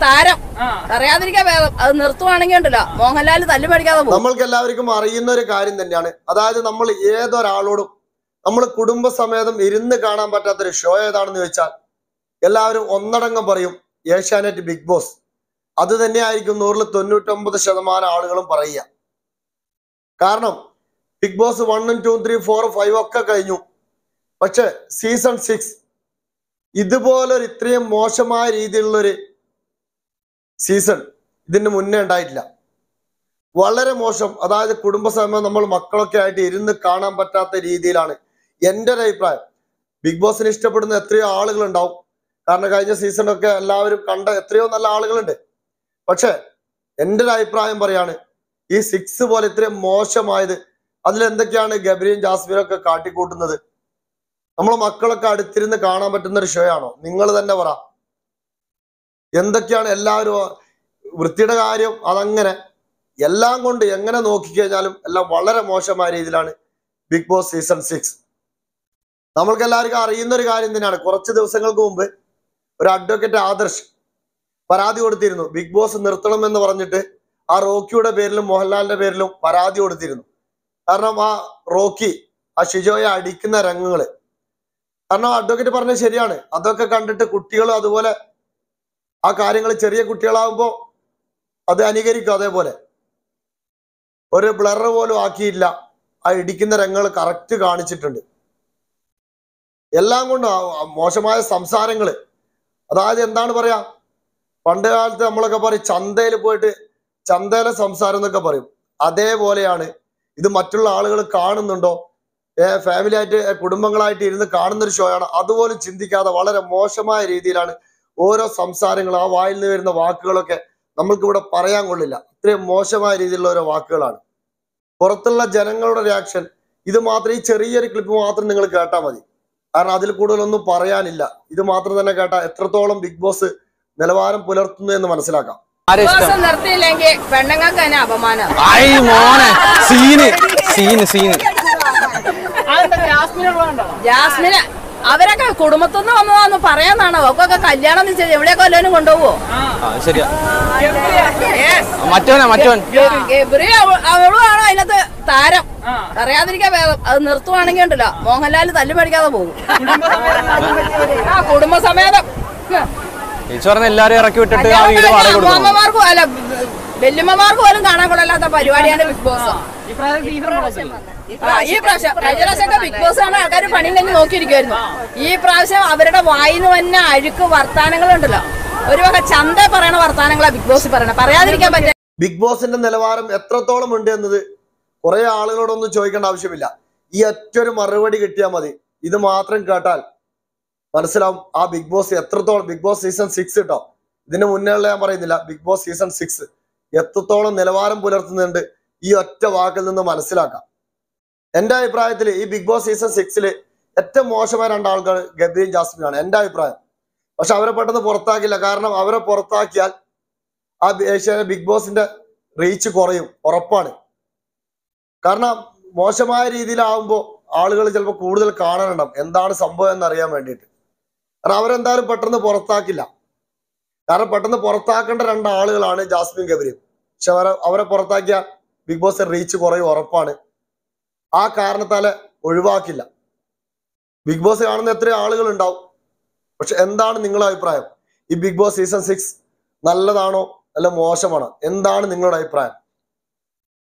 താരം അറിയാതിരിക്കാൻ വേഗം അത് നിർത്തുവാണെങ്കിൽ ഉണ്ടല്ലോ മോഹൻലാൽ തല്ലു പഠിക്കാതെ പോകും നമ്മൾക്ക് എല്ലാവർക്കും അറിയുന്ന ഒരു കാര്യം തന്നെയാണ് അതായത് നമ്മൾ ഏതൊരാളോടും നമ്മൾ കുടുംബസമേതം ഇരുന്ന് കാണാൻ പറ്റാത്തൊരു ഷോ ഏതാണെന്ന് ചോദിച്ചാൽ എല്ലാവരും ഒന്നടങ്കം പറയും ഏഷ്യാനെറ്റ് ബിഗ് ബോസ് അത് തന്നെയായിരിക്കും നൂറിൽ തൊണ്ണൂറ്റൊമ്പത് ശതമാനം ആളുകളും പറയുക കാരണം ബിഗ് ബോസ് വണ്ണും ടൂ ത്രീ ഫോർ ഫൈവ് ഒക്കെ കഴിഞ്ഞു പക്ഷെ സീസൺ സിക്സ് ഇതുപോലൊരു ഇത്രയും മോശമായ രീതിയിലുള്ളൊരു സീസൺ ഇതിന് മുന്നേ ഉണ്ടായിട്ടില്ല വളരെ മോശം അതായത് കുടുംബസമയം നമ്മൾ മക്കളൊക്കെ ആയിട്ട് ഇരുന്ന് കാണാൻ പറ്റാത്ത രീതിയിലാണ് എൻ്റെ ഒരു അഭിപ്രായം ബിഗ് ബോസിന് ഇഷ്ടപ്പെടുന്ന എത്രയോ ആളുകൾ ഉണ്ടാവും കാരണം കഴിഞ്ഞ സീസണൊക്കെ എല്ലാവരും കണ്ട എത്രയോ നല്ല ആളുകളുണ്ട് പക്ഷെ എൻ്റെ ഒരു അഭിപ്രായം പറയാണ് ഈ സിക്സ് പോലെ ഇത്രയും മോശമായത് അതിലെന്തൊക്കെയാണ് ഗബ്രിയും ജാസ്മിനും ഒക്കെ കാട്ടിക്കൂട്ടുന്നത് നമ്മൾ മക്കളൊക്കെ അടുത്തിരുന്ന് കാണാൻ പറ്റുന്ന ഒരു ഷോ ആണോ നിങ്ങൾ തന്നെ പറ എന്തൊക്കെയാണ് എല്ലാവരും വൃത്തിയുടെ കാര്യം അതങ്ങനെ എല്ലാം കൊണ്ട് എങ്ങനെ നോക്കിക്കഴിഞ്ഞാലും എല്ലാം വളരെ മോശമായ രീതിയിലാണ് ബിഗ് ബോസ് സീസൺ സിക്സ് നമ്മൾക്ക് എല്ലാവർക്കും അറിയുന്ന ഒരു കാര്യം തന്നെയാണ് കുറച്ച് ദിവസങ്ങൾക്ക് മുമ്പ് ഒരു അഡ്വക്കേറ്റ് ആദർശ് പരാതി കൊടുത്തിരുന്നു ബിഗ് ബോസ് നിർത്തണം എന്ന് പറഞ്ഞിട്ട് ആ റോക്കിയുടെ പേരിലും മോഹൻലാലിന്റെ പേരിലും പരാതി കൊടുത്തിരുന്നു കാരണം ആ റോക്കി ആ ഷിജോയെ അടിക്കുന്ന രംഗങ്ങള് കാരണം അഡ്വക്കേറ്റ് പറഞ്ഞത് ശരിയാണ് അതൊക്കെ കണ്ടിട്ട് കുട്ടികളും അതുപോലെ ആ കാര്യങ്ങൾ ചെറിയ കുട്ടികളാകുമ്പോൾ അത് അനുകരിക്കും അതേപോലെ ഒരു ബ്ലർ പോലും ആക്കിയില്ല ആ ഇടിക്കുന്ന രംഗങ്ങൾ കറക്റ്റ് കാണിച്ചിട്ടുണ്ട് എല്ലാം കൊണ്ടും ആ- ആ മോശമായ സംസാരങ്ങള് അതായത് എന്താണ് പറയാ പണ്ട് കാലത്ത് നമ്മളൊക്കെ പറയും ചന്തയിൽ പോയിട്ട് ചന്തയിലെ സംസാരം എന്നൊക്കെ പറയും അതേപോലെയാണ് ഇത് മറ്റുള്ള ആളുകൾ കാണുന്നുണ്ടോ ഏ ഫാമിലി ആയിട്ട് ഏ, കുടുംബങ്ങളായിട്ട് ഇരുന്ന് കാണുന്ന ഒരു ഷോ ആണ് അതുപോലും ചിന്തിക്കാതെ വളരെ മോശമായ രീതിയിലാണ് ഓരോ സംസാരങ്ങൾ ആ വായിൽ നിന്ന് വരുന്ന വാക്കുകളൊക്കെ നമ്മൾക്ക് ഇവിടെ പറയാൻ കൊള്ളില്ല ഇത്രയും മോശമായ രീതിയിലുള്ള ഓരോ വാക്കുകളാണ് പുറത്തുള്ള ജനങ്ങളുടെ റിയാക്ഷൻ ഇത് മാത്രം ഈ ചെറിയൊരു ക്ലിപ്പ് മാത്രം നിങ്ങൾ കേട്ടാൽ മതി കാരണം അതിൽ കൂടുതലൊന്നും പറയാനില്ല ഇത് മാത്രം തന്നെ കേട്ടാൽ എത്രത്തോളം ബിഗ് ബോസ് നിലവാരം പുലർത്തുന്നു എന്ന് മനസ്സിലാക്കാം ആരെ ഇഷ്ടം ദിവസം നിർത്തിയില്ലെങ്കിൽ പെണ്ണുങ്ങൾക്ക് തന്നെ അപമാനം ഐ മോനെ സീന് സീന് സീന് ജാസ്മിന് അവരൊക്കെ കുടുംബത്തിൽ നിന്ന് വന്നതാന്ന് പറയാന്നാണോ അവക്കൊക്കെ കല്യാണം നിശ്ചയിച്ചത് എവിടെയൊക്കെ വല്ലവനും കൊണ്ടുപോവോ ആ ശരിയാ മറ്റവനാ മറ്റവൻ ഗബ്രി അവ- അവളുമാണോ അതിനകത്ത് താരം അറിയാതിരിക്കാൻ വേഗം അത് നിർത്തുവാണെങ്കിൽ ഉണ്ടല്ലോ മോഹൻലാൽ തല്ലു പഠിക്കാതെ പോകും ആ കുടുംബസമേതം ചേച്ചി പറഞ്ഞ എല്ലാരും ഇറക്കി വിട്ടിട്ട് ആ വീട് കല്യാണം വാടക കഴിഞ്ഞ കൊടുക്കണം അമ്മമാർക്കും അല്ല വല്യമ്മമാർക്ക് പോലും കാണാൻ കൊള്ളാത്ത പരിപാടിയാണ് ബിഗ് ബോസ് ആ, ഈ പ്രാവശ്യം കഴിഞ്ഞ പ്രാവശ്യമൊക്കെ ബിഗ് ബോസ് ആണ് ആൾക്കാർ പണിയും കഴിഞ്ഞ് നോക്കിയിരിക്കുമായിരുന്നു ഈ പ്രാവശ്യം അവരുടെ വായിന്ന് തന്നെ അഴുക്ക് വർത്താനങ്ങളുണ്ടല്ലോ ഒരു വക ചന്ത പറയണ വർത്താനങ്ങളാ ബിഗ് ബോസ് പറയണത് പറയാതിരിക്കാൻ പറ്റില്ല ബിഗ് ബോസിന്റെ നിലവാരം എത്രത്തോളം ഉണ്ട് എന്നത് കുറെ ആളുകളോടൊന്നും ചോദിക്കേണ്ട ആവശ്യമില്ല ഈ ഒറ്റൊരു മറുപടി കിട്ടിയാൽ മതി ഇത് മാത്രം കേട്ടാൽ മനസ്സിലാവും ആ ബിഗ് ബോസ് എത്രത്തോളം ബിഗ് ബോസ് സീസൺ സിക്സ് കേട്ടോ ഇതിന് മുന്നേ ഉള്ള ഞാൻ പറയുന്നില്ല ബിഗ് ബോസ് സീസൺ സിക്സ് എത്രത്തോളം നിലവാരം പുലർത്തുന്നുണ്ട് ഈ ഒറ്റ വാക്കിൽ നിന്ന് മനസ്സിലാക്കാം എന്റെ അഭിപ്രായത്തിൽ ഈ ബിഗ് ബോസ് സീസൺ സിക്സിൽ ഏറ്റവും മോശമായ രണ്ടാൾക്കാർ ഗബ്രിയും ജാസ്മിനാണ് എന്റെ അഭിപ്രായം പക്ഷെ അവരെ പെട്ടെന്ന് പുറത്താക്കില്ല കാരണം അവരെ പുറത്താക്കിയാൽ ആ ഏഷ്യാനെ ബിഗ് ബോസിന്റെ റീച്ച് കുറയും ഉറപ്പാണ് കാരണം മോശമായ രീതിയിലാവുമ്പോൾ ആളുകൾ ചിലപ്പോൾ കൂടുതൽ കാണാനുണ്ടാവും എന്താണ് സംഭവം എന്ന് അറിയാൻ വേണ്ടിയിട്ട് കാരണം അവരെന്തായാലും പെട്ടെന്ന് പുറത്താക്കില്ല കാരണം പെട്ടെന്ന് പുറത്താക്കേണ്ട രണ്ടാളുകളാണ് ജാസ്മിൻ ഗബരിയും പക്ഷെ അവരെ അവരെ പുറത്താക്കിയാൽ ബിഗ് ബോസ് റീച്ച് കുറയും ഉറപ്പാണ് ആ കാരണത്താല് ഒഴിവാക്കില്ല ബിഗ് ബോസ് കാണുന്ന എത്ര ആളുകൾ ഉണ്ടാവും പക്ഷെ എന്താണ് നിങ്ങളുടെ അഭിപ്രായം ഈ ബിഗ് ബോസ് സീസൺ സിക്സ് നല്ലതാണോ അല്ല മോശമാണോ എന്താണ് നിങ്ങളുടെ അഭിപ്രായം